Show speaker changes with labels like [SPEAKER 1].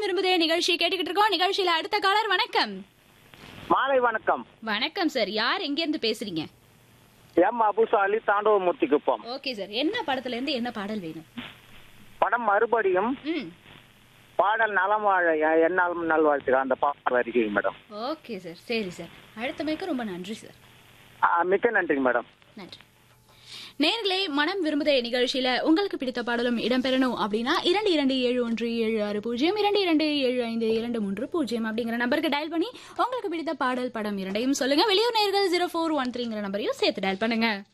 [SPEAKER 1] விரும்புதே நிகழ்ச்சி கேட்டுக்கிட்டு இருக்கோம் நிகழ்ச்சியில அடுத்த காலர் வணக்கம்
[SPEAKER 2] மாலை வணக்கம்
[SPEAKER 1] வணக்கம் சார் யார் எங்க இருந்து பேசுறீங்க
[SPEAKER 2] M Abusali Thandavamoorthy Kuppam
[SPEAKER 1] okay sir என்ன படத்துல இருந்து என்ன பாடல் வேணும்
[SPEAKER 2] படம் மறுபடியும்
[SPEAKER 1] ம்
[SPEAKER 2] பாடல் நலம் வாழ எ- என்னாலும் நல்வாழ்த்துக்கள் அந்த பாடல் வருகிறீங்க மேடம்
[SPEAKER 1] ஓகே சார் சரி சார் அடுத்தமைக்கு ரொம்ப நன்றி சார்
[SPEAKER 2] ஆ, மிக்க நன்றிங்க மேடம்
[SPEAKER 1] நன்றி நேர்களே மனம் விரும்புதே நிகழ்ச்சியில உங்களுக்கு பிடித்த பாடலும் இடம்பெறணும் அப்படின்னா இரண்டு இரண்டு ஏழு ஒன்று ஏழு ஆறு பூஜ்ஜியம் இரண்டு இரண்டு ஏழு ஐந்து இரண்டு மூன்று பூஜ்ஜியம் அப்படிங்கிற நம்பருக்கு டயல் பண்ணி உங்களுக்கு பிடித்த பாடல் படம் இரண்டையும் சொல்லுங்க வெளியூர் நேர்கள் ஜீரோ ஃபோர் ஒன் த்ரீங்கிற நம்பரையும் சேர்த்து டயல் பண்ணுங்க